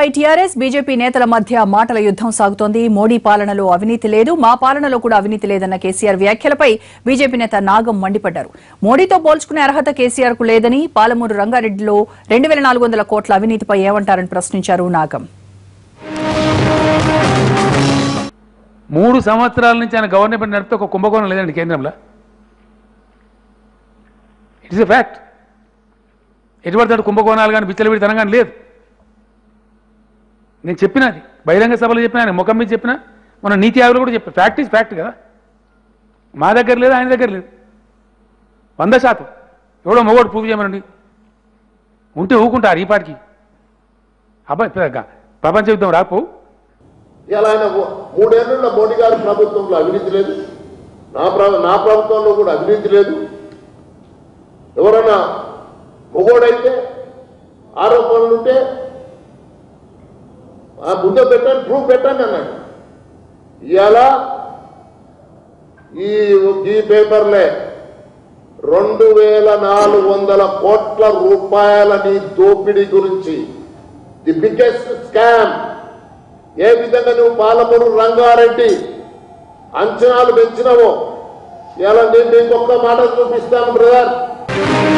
పై TRS BJP నేతల మధ్య మాటల యుద్దం సాగుతోంది మోడీ పాలనలో అవినీతి లేదు మా పాలనలో కూడా అవినీతి లేదన్న కేసీఆర్ వ్యాఖ్యలపై బీజేపీ నేత నాగం మండిపడ్డారు మోడీతో పోల్చుకునే అర్హత కేసీఆర్ కు లేదని పాలమూరు రంగారెడ్డిలో రెండు వేల నాలుగు వందల కోట్ల అవినీతిపై ఏమంటారని ప్రశ్నించారు నాగం మూడు సంవత్సరాల నుంచి ఆయన గవర్నమెంట్ నడిపితే ఒక కుంభకోణం లేదండి కేంద్రంలో ఇట్ ఇస్ ఎ ఫ్యాక్ట్ ఎటువంటి కుంభకోణాలు కానీ బిచ్చలవిడితనం కానీ లేదు నేను చెప్పినది బహిరంగ సభలో చెప్పిన ఆయన ముఖం మీద చెప్పిన మన నీతి ఆయోగంలో కూడా చెప్పాను ఫ్యాక్ట్ ఈజ్ ఫ్యాక్ట్ కదా మా దగ్గర లేదు ఆయన దగ్గర లేదు వంద శాతం ఎవడో మొగోడు ప్రూవ్ చేయమనండి ఉంటే ఊకుంటారు ఈ పాటికి అబ్బాయి ప్రపంచ యుద్ధం రాకపోవు ఇలా ఆయన మూ- మూడేళ్లలో మోడీ గారి ప్రభుత్వంలో అవినీతి లేదు నా ప్ర- నా ప్రభుత్వంలో కూడా అవినీతి లేదు ఎవరన్నా మొగోడైతే ఆరోపణలు ఉంటే ఆ ముందే పెట్టండి ప్రూఫ్ పెట్టండి అన్నాడు ఇవాళ ఈ ఈ పేపర్లే రెండు వేల నాలుగు వందల కోట్ల రూపాయల నీ దోపిడీ గురించి ది బిగ్గెస్ట్ స్కామ్ ఏ విధంగా నువ్వు పాలమూరు రంగారెడ్డి అంచనాలు పెంచినవో ఇలా నేను నీకు ఒక్క మాట చూపిస్తాను బ్రదర్